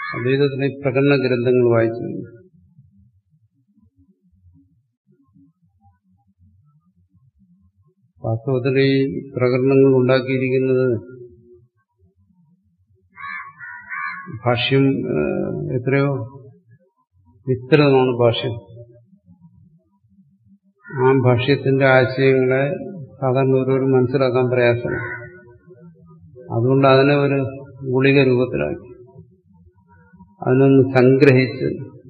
അദ്വൈതത്തിലെ പ്രകടന ഗ്രന്ഥങ്ങൾ വായിച്ചു വാസ്തവത്തിൽ ഈ പ്രകടനങ്ങൾ ഉണ്ടാക്കിയിരിക്കുന്നത് ഭാഷ്യം എത്രയോ വിസ്തൃതമാണ് ഭാഷ്യം ആ ഭാഷ്യത്തിന്റെ ആശയങ്ങളെ സാധാരണ ഓരോരും മനസ്സിലാക്കാൻ പ്രയാസമാണ് അതുകൊണ്ട് അതിനെ ഒരു ഗുളിക രൂപത്തിലാക്കി അതിനൊന്ന് സംഗ്രഹിച്ച്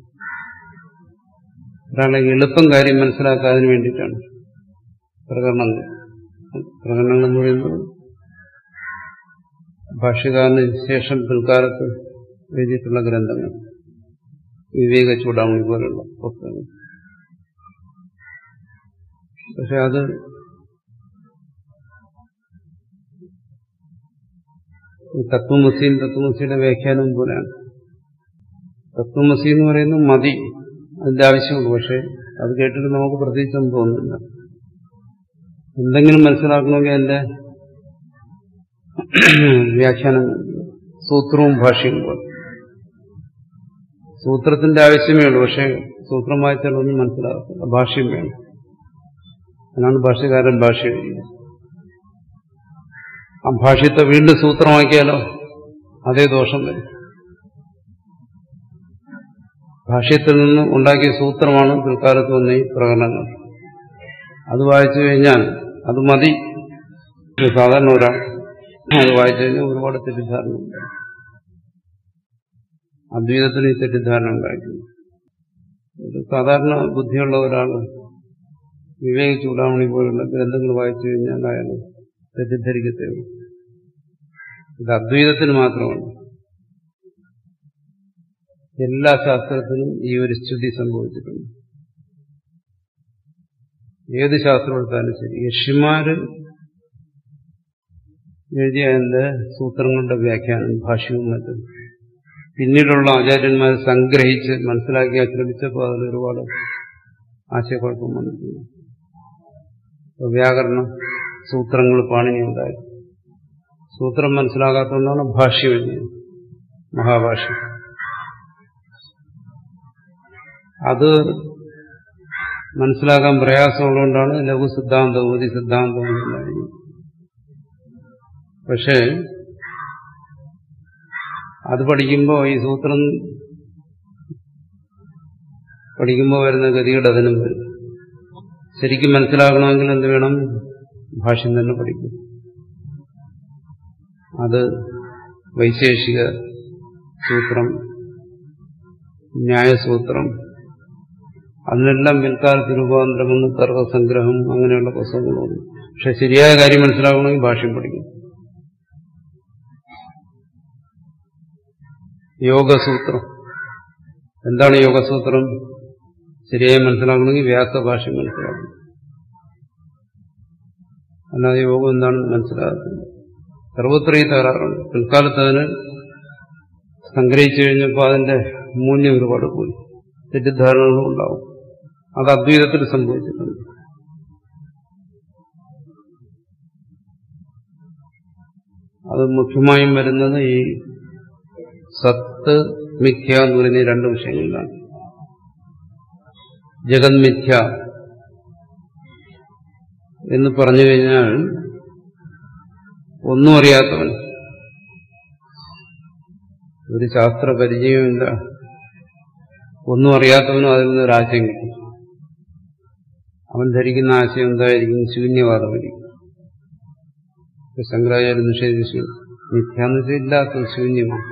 ഒരാളെ എളുപ്പം കാര്യം മനസ്സിലാക്കാതിന് വേണ്ടിയിട്ടാണ് പ്രകടനങ്ങൾ പ്രകടനങ്ങൾ എന്ന് പറയുന്നത് ഭാഷ്യകാരന് ശേഷം പിൽക്കാലത്ത് എഴുതിയിട്ടുള്ള ഗ്രന്ഥങ്ങൾ വിവേക ചൂടാമണി പോലുള്ള പുസ്തകങ്ങൾ പക്ഷെ അത് തത്വമസിയും തത്വമസിയുടെ വ്യാഖ്യാനവും പോലെയാണ് തത്വമസി എന്ന് പറയുന്നത് മതി അതിന്റെ ആവശ്യമുള്ളൂ പക്ഷെ അത് കേട്ടിട്ട് നമുക്ക് പ്രത്യേകിച്ചൊന്നും തോന്നുന്നില്ല എന്തെങ്കിലും മനസ്സിലാക്കണമെങ്കിൽ അതിന്റെ വ്യാഖ്യാനം സൂത്രവും ഭാഷ്യവും പോലെ സൂത്രത്തിന്റെ ആവശ്യമേ ഉള്ളൂ പക്ഷെ സൂത്രം വായിച്ചാൽ ഒന്നും മനസ്സിലാകത്തില്ല ഭാഷ്യം വേണം അതിനാണ് ഭാഷ്യകാരൻ ഭാഷ എഴുതിയത് ആ ഭാഷ്യത്തെ വീണ്ടും സൂത്രമാക്കിയാലോ അതേ ദോഷം വരും ഭാഷ്യത്തിൽ നിന്ന് ഉണ്ടാക്കിയ സൂത്രമാണ് പിൽക്കാലത്ത് വന്ന ഈ പ്രകടനങ്ങൾ അത് വായിച്ചു കഴിഞ്ഞാൽ അത് മതി സാധാരണ ഒരാൾ അത് വായിച്ചു കഴിഞ്ഞാൽ ഒരുപാട് തെറ്റിദ്ധാരണ ഉണ്ടായി അദ്വൈതത്തിന് ഈ തെറ്റിദ്ധാരണ ഉണ്ടായിട്ടുണ്ട് ഒരു സാധാരണ ബുദ്ധിയുള്ള ഒരാൾ വിവേക ചൂടാമണി പോലുള്ള ഗ്രന്ഥങ്ങൾ വായിച്ചു കഴിഞ്ഞാൽ അയാൾ തെറ്റിദ്ധരിക്കത്തേ ഉള്ളൂ ഇത് അദ്വൈതത്തിന് മാത്രമാണ് എല്ലാ ശാസ്ത്രത്തിനും ഈ ഒരു സ്തുതി സംഭവിച്ചിട്ടുണ്ട് ഏത് ശാസ്ത്രം എടുത്താലും ശരി യക്ഷിമാര് എഴുതിയ അതിന്റെ സൂത്രങ്ങളുടെ വ്യാഖ്യാനം ഭാഷ്യവും മറ്റും പിന്നീടുള്ള ആചാര്യന്മാർ സംഗ്രഹിച്ച് മനസ്സിലാക്കി ആശ്രമിച്ചപ്പോൾ അതിൽ ഒരുപാട് ആശയക്കുഴപ്പം വന്നിട്ടുണ്ട് വ്യാകരണം സൂത്രങ്ങൾ പാണിനി ഉണ്ടായി സൂത്രം മനസ്സിലാകാത്തതുകൊണ്ടാണ് ഭാഷ്യം എഴുതിയത് മഹാഭാഷ്യം അത് മനസ്സിലാക്കാൻ പ്രയാസമുള്ളതുകൊണ്ടാണ് ലഘു സിദ്ധാന്തം ഉപതി സിദ്ധാന്തം ഉണ്ടായിരുന്നത് പക്ഷേ അത് പഠിക്കുമ്പോൾ ഈ സൂത്രം പഠിക്കുമ്പോൾ വരുന്ന ഗതികേട് അതിനും വരും ശരിക്കും മനസ്സിലാക്കണമെങ്കിൽ എന്ത് വേണം ഭാഷ്യം തന്നെ പഠിക്കും അത് വൈശേഷിക സൂത്രം ന്യായസൂത്രം അതിനെല്ലാം പിൽക്കാലത്ത് രൂപാന്തരമെന്ന് തർക്കസംഗ്രഹം അങ്ങനെയുള്ള പുസ്തകങ്ങളുണ്ട് പക്ഷെ ശരിയായ കാര്യം മനസ്സിലാക്കണമെങ്കിൽ ഭാഷ്യം പഠിക്കും യോഗസൂത്രം എന്താണ് യോഗസൂത്രം ശരിയായി മനസ്സിലാക്കണമെങ്കിൽ വ്യാസഭാഷ്യം മനസ്സിലാക്കണം അല്ലാതെ യോഗം എന്താണെന്ന് മനസ്സിലാകത്തില്ല സർവത്ര ഈ തകരാറുണ്ട് പിൽക്കാലത്ത് അതിന് സംഗ്രഹിച്ചു കഴിഞ്ഞപ്പോൾ അതിന്റെ മൂല്യം ഒരുപാട് പോയി തെറ്റിദ്ധാരണകളും ഉണ്ടാവും അത് അദ്വൈതത്തിൽ സംഭവിച്ചിട്ടുണ്ട് അത് മുഖ്യമായും വരുന്നത് ഈ സത്ത് മിഥ്യ എന്ന് പറയുന്ന ഈ രണ്ട് വിഷയങ്ങളിലാണ് ജഗത് മിഥ്യ എന്ന് പറഞ്ഞു കഴിഞ്ഞാൽ ഒന്നും അറിയാത്തവൻ ഒരു ശാസ്ത്ര പരിചയമില്ല ഒന്നും അറിയാത്തവനും അതിൽ നിന്ന് ഒരാശയം കിട്ടും അവൻ ധരിക്കുന്ന ആശയം എന്തായിരിക്കും ശൂന്യവാദമായിരിക്കും ശങ്കരാചാര്യ നിഷേധിച്ചു മിഥ്യാന്ന് വെച്ചാൽ ഇല്ലാത്തത് ശൂന്യമാണ്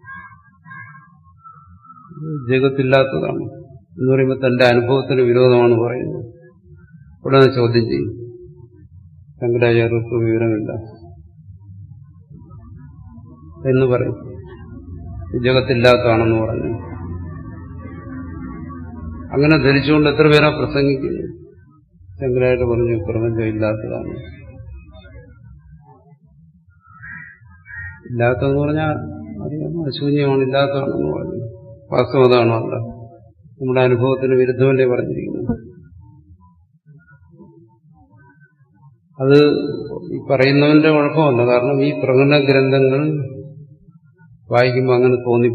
ജഗത്തില്ലാത്തതാണ് എന്ന് പറയുമ്പോൾ തന്റെ അനുഭവത്തിന് വിരോധമാണ് പറയുന്നത് ഉടനെ ചോദ്യം ചെയ്യും ശങ്കരാചാര്യർക്ക് വിവരമില്ല എന്ന് പറയും ജഗത്തില്ലാത്തതാണെന്ന് പറഞ്ഞു അങ്ങനെ ധരിച്ചുകൊണ്ട് എത്ര പേരാ പ്രസംഗിക്കുന്നു ശങ്കരാചാര്യ പറഞ്ഞു പ്രപഞ്ചം ഇല്ലാത്തതാണ് ഇല്ലാത്തതെന്ന് പറഞ്ഞാൽ അറിയാമോ ശൂന്യമാണ് ഇല്ലാത്തതാണെന്ന് പറഞ്ഞു വാസ്തവം അതാണോ അല്ല നമ്മുടെ അനുഭവത്തിന് വിരുദ്ധമല്ലേ പറഞ്ഞിരിക്കുന്നത് അത് ഈ പറയുന്നവന്റെ കുഴപ്പമല്ല കാരണം ഈ പ്രകടന ഗ്രന്ഥങ്ങൾ വായിക്കുമ്പോൾ അങ്ങനെ തോന്നി